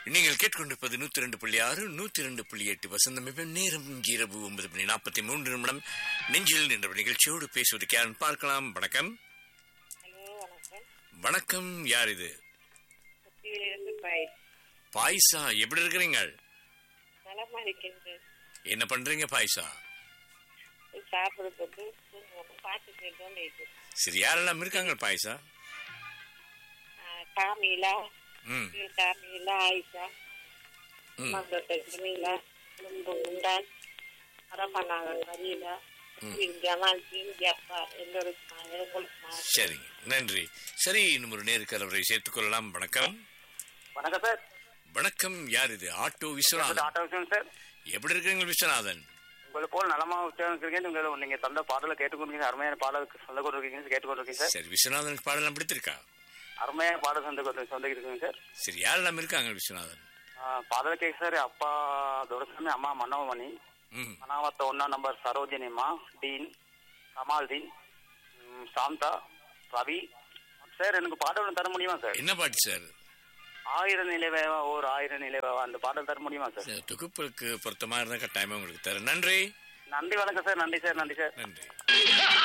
நீங்கள் கேட்டுக்கொண்டிருப்பது நூத்தி ரெண்டு புள்ளி ஆறு நூத்தி ரெண்டு புள்ளி எட்டு வசந்தம் இப்ப நேரம் இரவு ஒன்பது மணி நாற்பத்தி மூன்று நிமிடம் நெஞ்சில் என்ற நிகழ்ச்சியோடு பேசுவது யாருன்னு பார்க்கலாம் வணக்கம் ஹலோ வணக்கம் வணக்கம் யார் இது சுத்தியிலிருந்து பாய் பாய்சா எப்படி இருக்கிறீங்க நலமா இருக்கின்றேன் என்ன பண்றீங்க பாய்சா சாப்பிடுறது தூங்கணும் பாட்டு கேட்டோம் இது சரி யாரெல்லாம் இருக்காங்க பாய்சா காமிலா ம் காமிலா ஆயிஷா ம் மந்தோட்ட ஜமீலா முன்பு முண்டான் அரமநாதன் மரியலா ஜமால் தீன் ஜப்பா எல்லோருக்குமா எங்களுக்குமா சரிங்க நன்றி சரி இன்னும் ஒரு நேருக்கு அவரை சேர்த்துக் கொள்ளலாம் வணக்கம் வணக்கம் சார் வணக்கம் யார் இது ஆட்டோ இது விஸ்வநாதன் ஆட்டோ விஷயம் சார் எப்படி இருக்கிறீங்க விஸ்வநாதன் உங்களை போல் நலமா உற்சாகம் உங்களை நீங்க தந்த பாடலை கேட்டுக்கொண்டிருக்கீங்க அருமையான பாடலுக்கு சொந்த கொண்டிருக்கீங்க கேட்டுக்கொண்டிருக்கீங்க சார் சரி விஸ்வநாதனுக்கு பாடலாம் பிடித்திருக்கா அருமையான பாடல் சொந்த கொண்டு சொந்த இருக்குங்க சார் சரி யாரெல்லாம் இருக்காங்க விஸ்வநாதன் ஆ, பாடல் கேட்க சார் அப்பா துரசாமி அம்மா மன்னவமணி ம் மனாவத்த ஒன்னா நம்பர் சரோஜினிமா டீன் கமால் டீன் ம், சாந்தா ரவி சார் எனக்கு பாடல் ஒன்று தர முடியுமா சார் என்ன பாட்டு சார் ஆயிரம் நிலைவேவா ஓர் ஆயிரம் நிலைவேவா அந்த பாடல் தர முடியுமா சார் இந்த தொகுப்புக்கு பொருத்தமா இருந்தா கட்டாயமா உங்களுக்கு தரேன் நன்றி நன்றி வணக்கம் சார் நன்றி சார் நன்றி சார் நன்றி